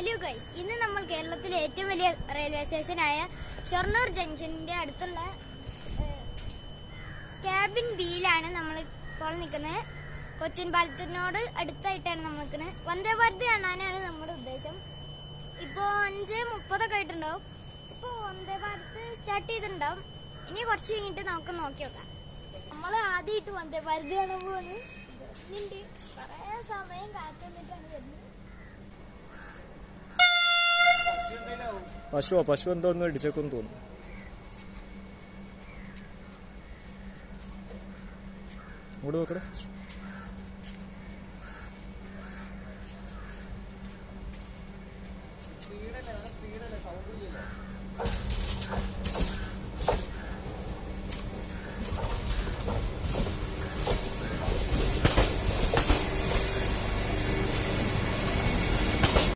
hello guys ഇന്ന് നമ്മൾ കേരളത്തിലെ ഏറ്റവും വലിയ റെയിൽവേ സ്റ്റേഷനായ ഷൊർണൂർ ജംഗ്ഷനിന്റെ അടുത്തുള്ള ക്യാബിൻ ബിയിലാണ് നമ്മൾ ഇപ്പോൾ നിൽക്കുന്നത് കൊച്ചിൻ പാലത്തിനോട് അടുത്തായിട്ടാണ് നമ്മൾ നിൽക്കുന്നത് വന്ദേ ഭാരത് കാണാനാണ് നമ്മുടെ ഉദ്ദേശം ഇപ്പോൾ അഞ്ച് മുപ്പതൊക്കെ ആയിട്ടുണ്ടാവും ഇപ്പോൾ വന്ദേ ഭാരത് സ്റ്റാർട്ട് ചെയ്തിട്ടുണ്ടാവും ഇനി കുറച്ച് കഴിഞ്ഞിട്ട് നമുക്ക് നോക്കി നോക്കാം നമ്മൾ ആദ്യമായിട്ട് വന്ദേ ഭാരത് കാണാൻ പോവാണ് വരുന്നുണ്ട് കുറേ സമയം കാത്തു നിന്നിട്ടാണ് വരുന്നത് പശുവോ പശു എന്തോ ഒന്ന് ഇടിച്ചേക്കെന്ന് തോന്നുന്നു ഇങ്ങോട്ട് നോക്കണേ